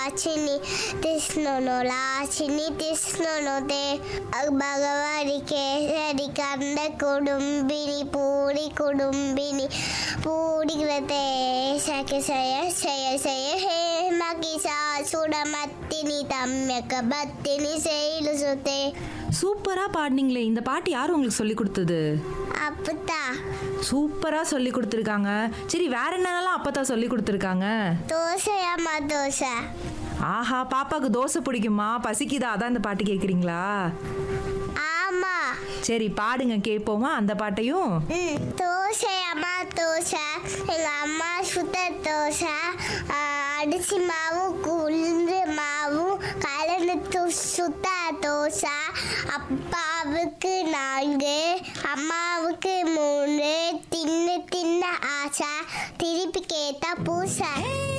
లాచిని తీసినోను లాచిని తీసినోను తే భగవాని కేసరి కంద కుడుంబిని పూడి కుడుంబిని పూడి క్రతే సఖ సయ శయ శయ హే మకి సాసుడమత్తిని తమ్యక బత్తిని శైలు సుతే சூப்பரா பாடினீங்களே இந்த பாட்டு யார் உங்களுக்கு சொல்லி கொடுத்தது అప్పుతా சூப்பரா சொல்லி கொடுத்துருக்காங்க சரி வேற என்னென்னலாம் அப்பதான் சொல்லி கொடுத்துருக்காங்க దోశ అమ్మ దోశ ஆஹா பாப்பாக்கு தோசை பிடிக்குமா பசிக்குதா அதான் இந்த பாட்டு கேட்குறீங்களா ஆமா சரி பாடுங்க கேட்போமா அந்த பாட்டையும் ம், தோசை அம்மா தோசை எங்கள் அம்மா சுத்த தோசை ஆ, அரிசி மாவும் உளுந்து மாவும் கலந்து து- சுத்த தோசை அப்பாவுக்கு நான்கு அம்மாவுக்கு மூணு தின்னு தின்ன ஆசை திருப்பி கேட்டா பூசை